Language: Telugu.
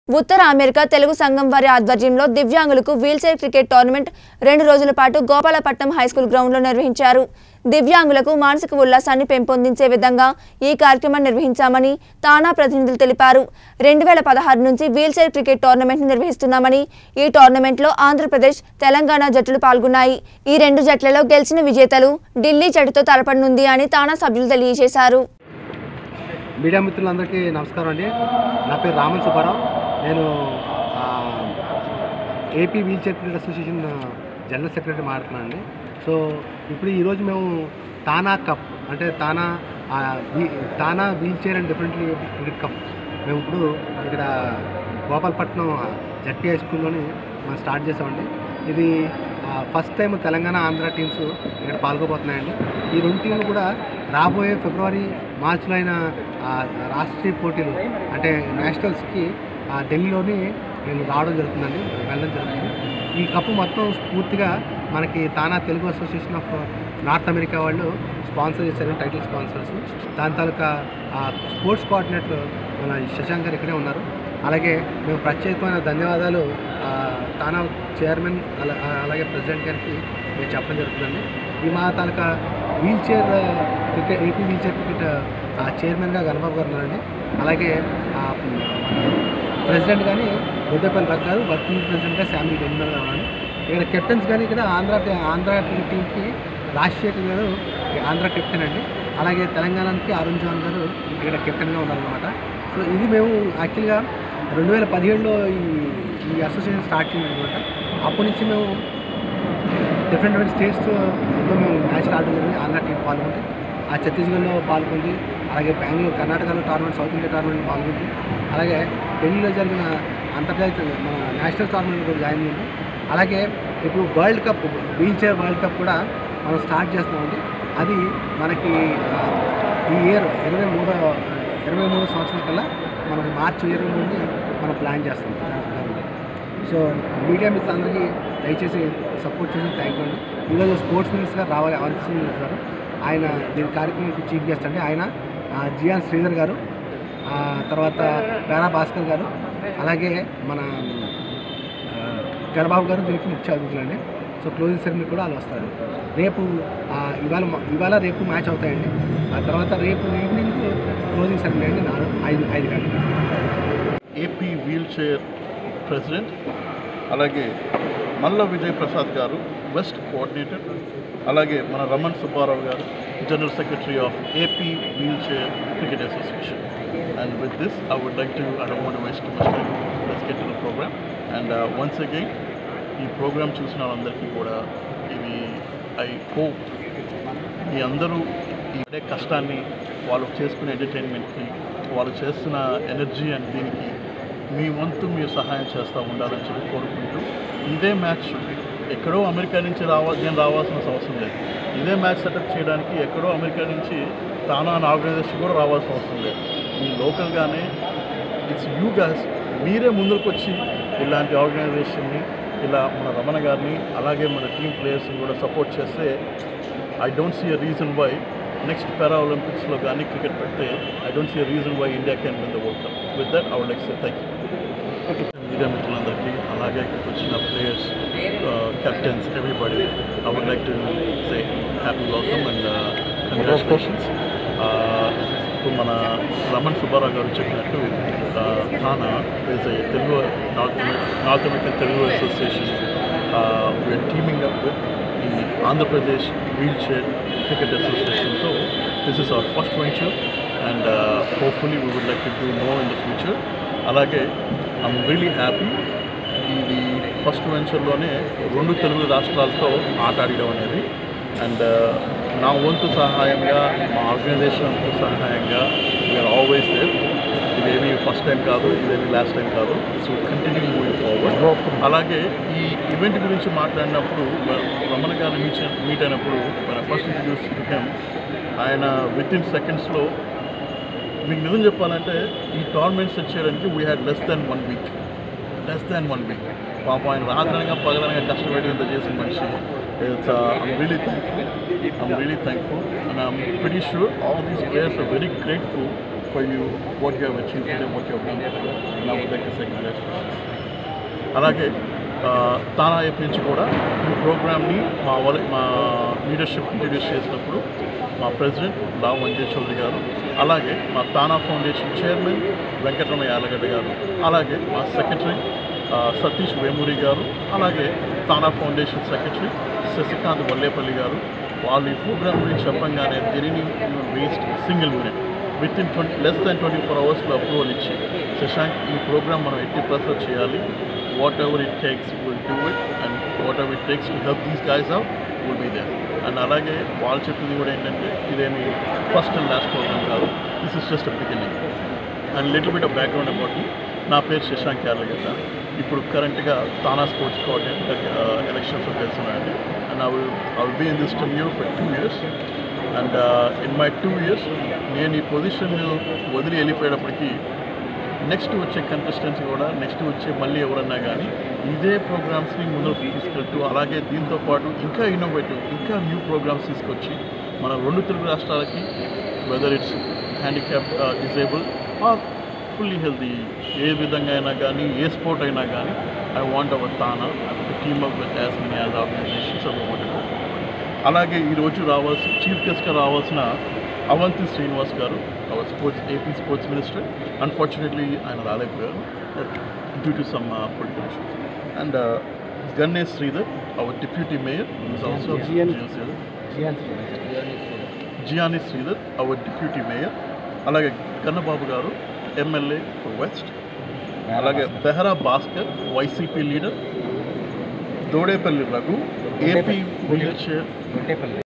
ఉత్తర అమెరికా తెలుగు సంఘం వారి ఆధ్వర్యంలో దివ్యాంగులకు వీల్చైర్ క్రికెట్ టోర్నమెంట్ రెండు రోజుల పాటు గోపాలపట్నం హైస్కూల్ గ్రౌండ్లో నిర్వహించారు దివ్యాంగులకు మానసిక ఉల్లాసాన్ని పెంపొందించే విధంగా ఈ కార్యక్రమం నిర్వహించామని తానా ప్రతినిధులు తెలిపారు రెండు వేల పదహారు నుంచి వీల్చైర్ క్రికెట్ టోర్నమెంట్ నిర్వహిస్తున్నామని ఈ టోర్నమెంట్లో ఆంధ్రప్రదేశ్ తెలంగాణ జట్లు పాల్గొన్నాయి ఈ రెండు జట్లలో గెలిచిన విజేతలు ఢిల్లీ జట్టుతో తలపడనుంది అని తానా సభ్యులు తెలియజేశారు మీడియా మిత్రులందరికీ నమస్కారం అండి నా పేరు రామన్ సుబ్బారావు నేను ఆ, AP wheelchair cricket association general secretary మాట్లాడుతున్నాను అండి సో ఇప్పుడు ఈరోజు మేము తానా కప్ అంటే తానా ఆ, వీ- TANA wheelchair and differently cricket cup మేము ఇప్పుడు ఇక్కడ గోపాలపట్నం జడ్పీ హై స్కూల్లోని మనం స్టార్ట్ చేసామండి ఇది first time Telangana Andhra teams ఇక్కడ పాల్గొపోతున్నాయండి ఈ రెండు టీంలు కూడా రాబోయే ఫిబ్రవరి మార్చిలో అయిన ఆ, రాష్ట్రీయ పోటీలు అంటే నేషనల్స్కి ఆ, ఢిల్లీలోని నేను రావడం జరుగుతుందండి వెళ్ళడం జరుగుతుంది ఈ కప్పు మొత్తం పూర్తిగా మనకి TANA Telugu association of North America వాళ్ళు స్పాన్సర్ చేశారు టైటిల్ స్పాన్సర్స్ దాని తాలూకా ఆ, స్పోర్ట్స్ కోఆర్డినేటర్ మన శశాంక్ గారు ఇక్కడే ఉన్నారు అలాగే మేము ప్రత్యేకమైన ధన్యవాదాలు ఆ, తానా చైర్మన్ అలా అలాగే ప్రెసిడెంట్ గారికి మేము చెప్పడం జరుగుతుందండి ఈ మా తాలూకా wheelchair cricket AP wheelchair cricket ఆ, చైర్మన్గా గణబాబు గారు ఉన్నారండి అలాగే ఆ, మన ప్రెసిడెంట్ కానీ బొడ్డపల్లి రక్ గారు వర్కింగ్ ప్రెసిడెంట్గా శామ్యుల్ బెంజమిన్ గారు ఉన్నారు ఇక్కడ కెప్టెన్స్ కానీ ఇక్కడ ఆంధ్ర టీ- ఆంధ్ర క్రికెట్ టీంకి రాజశేఖర్ గారు ఆంధ్ర కెప్టెన్ అండి అలాగే తెలంగాణకి అరుణ్ జవాన్ గారు ఇక్కడ కెప్టెన్గా ఉన్నారనమాట సో ఇది మేము యాక్చువల్గా రెండు వేల పదిహేడులో ఈ ఈ అసోసియేషన్ స్టార్ట్ చేయండి అనమాట అప్పటి నుంచి మేము డిఫరెంట్ డిఫరెంట్ స్టేట్స్లో మేము మ్యాచ్లు ఆడడం జరిగింది ఆంధ్ర టీం పాల్గొంది ఆ ఛత్తీస్గఢ్లో పాల్గొంది అలాగే బెంగళూరు కర్ణాటకలో టోర్నమెంట్ సౌత్ ఇండియా టోర్నమెంట్ పాల్గొంది అలాగే ఢిల్లీలో జరిగిన అంతర్జాతీయ మన నేషనల్ టోర్నమెంట్ కూడా జాయిన్ అయింది అలాగే ఇప్పుడు world cup wheelchair world cup కూడా మనం స్టార్ట్ చేస్తున్నామండి అది మనకి ఆ, ఈ ఇయర్ ఇరవై మూడో ఇరవై మూడో సంవత్సరం కల్లా మనం మార్చి ఇరవై మూడుని మనం ప్లాన్ చేస్తాం దాన్ని. సో మీడియా మిత్రులందరికీ దయచేసి సపోర్ట్ చేసి థ్యాంక్ యూ అండి ఈరోజు స్పోర్ట్స్ మినిస్టర్ గారు రావాలి అవంతి సింగ్ మినిస్టర్ గారు ఆయన దీని కార్యక్రమానికి చీఫ్ గెస్ట్ అండి ఆయన ఆ, జియాన్ శ్రీధర్ గారు ఆ, తర్వాత పేరా భాస్కర్ గారు అలాగే మన ఆ, గణబాబు గారు దీనికి ముఖ్య అతిథులు అండి సో క్లోజింగ్ సెరమనీ కూడా వాళ్ళు వస్తారు రేపు ఆ, ఇవాళ ఇవాళ రేపు మ్యాచ్ అవుతాయండి ఆ తర్వాత రేపు ఈవినింగ్ క్లోజింగ్ సెరమనీ అండి నాలుగు ఐదు ఐదు గంటలకు ఏపీ వీల్ చైర్ ప్రెసిడెంట్ అలాగే మల్ల విజయ్ ప్రసాద్ గారు వెస్ట్ కోఆర్డినేటర్ అలాగే మన Raman Subbarao garu general secretary of AP wheelchair cricket association and with this I would like to I don't want waste much time let's get to the programme and once again ఈ ప్రోగ్రామ్ చూసిన వాళ్ళందరికీ కూడా ఇది ఐ హోప్ మీ అందరూ ఈ పడే కష్టాన్ని వాళ్ళు చేసుకునే ఎంటర్టైన్మెంట్కి వాళ్ళు చేస్తున్న ఎనర్జీ అండ్ దీనికి మీ వంతు మీరు సహాయం చేస్తూ ఉండాలని చెప్పి కోరుకుంటూ ఇదే మ్యాచ్ ఎక్కడో అమెరికా నుంచి రావా నేను రావాల్సిన అవసరం లేదు ఇదే మ్యాచ్ సెటప్ చేయడానికి ఎక్కడో అమెరికా నుంచి తానా అనే ఆర్గనైజేషన్ కూడా రావాల్సిన అవసరం లేదు మీ లోకల్గానే ఇట్స్ యూ గ్యాస్ మీరే ముందుకు వచ్చి ఇలాంటి ఆర్గనైజేషన్ని ఇలా మన రమణ గారిని అలాగే మన టీమ్ ప్లేయర్స్ని కూడా సపోర్ట్ చేస్తే I don't see a reason why next para ఒలింపిక్స్లో కానీ క్రికెట్ పెడితే I don't see a reason why India can win the world cup with that I would like say thank you media మిత్రులందరికీ అలాగే ఇక్కడికి వచ్చిన players captains everybody I would like to say happy welcome and congratulations ఇప్పుడు మన రమణ్ సుబ్బారావు గారు చెప్పినట్టు TANA is a Telugu North North American Telugu association we're teaming up with ఈ ఆంధ్రప్రదేశ్ వీల్ చైర్ క్రికెట్ అసోసియేషన్తో this is our first venture and hopefully we would like to do more in the future అలాగే ఐఎమ్ రియలీ హ్యాపీ ఇది ఫస్ట్ వెంచర్లోనే రెండు తెలుగు రాష్ట్రాలతో ఆట ఆడడం అనేది అండ్ నా వంతు సహాయంగా మా ఆర్గనైజేషన్ వంతు సహాయంగా వీఆర్ ఆల్వేస్ దేర్ ఇదేమి ఫస్ట్ టైం కాదు ఇదేమి లాస్ట్ టైం కాదు సో కంటిన్యూ మూవింగ్ ఫార్వర్డ్ అలాగే ఈ ఈవెంట్ గురించి మాట్లాడినప్పుడు మ- రమణ గారిని మీట్ మీట్ అయినప్పుడు మన ఫస్ట్ ఇంట్రడ్యూస్ ఆయన విత్ ఇన్ సెకండ్స్లో మీకు నిజం చెప్పాలంటే ఈ టోర్నమెంట్ సెట్ చేయడానికి we had less than one week less than one week పాపం ఆయన రాత్రనగా పగలనగా కష్టపడి ఇంత చేసిన మనిషి it's I'm really thankful I'm really thankful and I'm very sure all these players are very grateful for you what you have achieved and what you have done. And I would like to say congratulations. అలాగే ఆ, తానా వైపు నుంచి కూడా ఈ ప్రోగ్రామ్ని మా వాళ్ళ మా లీడర్షిప్ ఇంట్రడ్యూస్ చేసినప్పుడు మా ప్రెసిడెంట్ లావ్ మంజయ్ చౌదరి గారు అలాగే మా తానా ఫౌండేషన్ చైర్మన్ వెంకటరమయ్య యాలగడ్డ గారు అలాగే మా సెక్రటరీ ఆ, సతీష్ వేమూరి గారు అలాగే తానా ఫౌండేషన్ సెక్రటరీ శశికాంత్ వల్లేపల్లి గారు వాళ్ళు ఈ ప్రోగ్రామ్ గురించి చెప్పంగానే దీనిని waste single minute within twenty less than twenty four అవర్స్లో అప్రూవల్ ఇచ్చి శశాంక్ ఈ ప్రోగ్రామ్ మనం ఎట్టి పరిస్థితి చేయాలి whatever it takes will do it and whatever it takes to help these guys out will be there and అలాగే వాళ్ళు చెప్పింది కూడా ఏంటంటే ఇదేమి ఫస్ట్ అండ్ లాస్ట్ ప్రోగ్రామ్ కాదు this is just a beginning and little bit of background about me నా పేరు శశాంక్ యార్లగడ్డ ఇప్పుడు కరెంట్గా తానా స్పోర్ట్స్ కోఆర్డినేటర్ ఎలక్షన్స్లో తెలుసున్నాయండి and I will I will be in this tenure for two years and in my two years నేను ఈ పొజిషన్ వదిలి వెళ్ళిపోయేటప్పటికి నెక్స్ట్ వచ్చే కంటెస్టెంట్స్ కూడా నెక్స్ట్ వచ్చే మళ్ళీ ఎవరన్నా కానీ ఇదే ప్రోగ్రామ్స్ని ముందుకు తీసుకెళ్తూ అలాగే దీంతో పాటు ఇంకా ఇన్నోవేటివ్ ఇంకా న్యూ ప్రోగ్రామ్స్ తీసుకొచ్చి మన రెండు తెలుగు రాష్ట్రాలకి whether it's handicap disable or fully healthy ఏ విధంగా అయినా కానీ ఏ స్పోర్ట్ అయినా కానీ I want our TANA team up with as many as organisations అవి వాంట్ అలాగే ఈరోజు రావాల్సి చీఫ్ గెస్ట్గా రావాల్సిన Avanthi Srinivas garu our sports AP sports minister unfortunately ఆయన రాలేకపోయారు due to some political issues and Ganesh Sridhar our deputy mayor also Giyani Sridhar our deputy mayor అలాగే Kannababu garu MLA for west అలాగే Behara Bhaskar YCP leader Dodepalli Raghu AP wheel chair